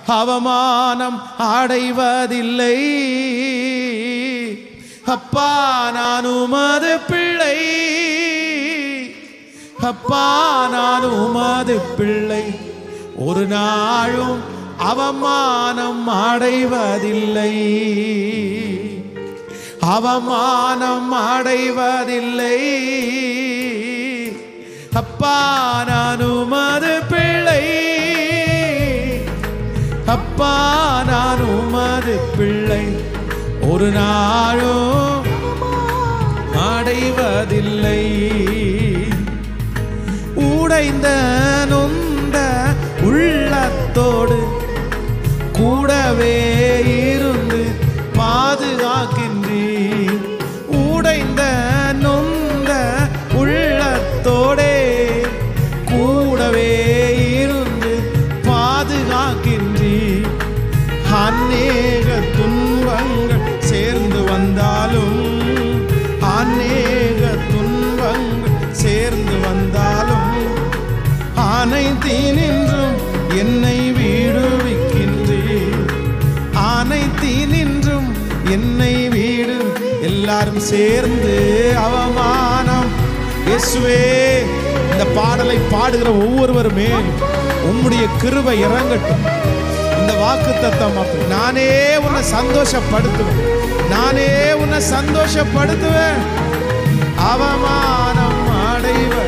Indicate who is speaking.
Speaker 1: அவமானம் அடைவதில்லை அப்பா நான் உமது பிள்ளை அப்பா நான் உமது பிள்ளை ஒரு நாளும் அவமானம் அடைவதில்லை அவமானம் அடைவதில்லை அப்பா நான் உமது பிள்ளை அப்பா நான் உமது பிள்ளை ஒரு நாளும் அடைவதில்லை உடைந்த நொந்த உள்ளத்தோடு கூடவே இருந்து பாதுகாக்கின்றீர் உடைந்த நொந்த உள்ளத்தோடே கூடவே இருந்து பாதுகாக்கின்றீர் அநேக துன்பங்கள் சேர்ந்து வந்தாலும் அநேக துன்பங்கள் சேர்ந்து வந்தாலும் அனைத்தினின்றும் என்னை வீடுவிக்கின்றீர் அனைத்தினின்றும் என்னை வீடு எல்லாரும் சேர்ந்து அவமானம் இயேசுவே இந்த பாடலை பாடுகிற ஒவ்வொருவருமே உம்முடைய கிருபை இறங்கட்டும் இந்த வாக்கு தத்தம் நானே உன்னை சந்தோஷப்படுத்துவேன் நானே உன்னை சந்தோஷப்படுத்துவேன் அவமானம் அடைவ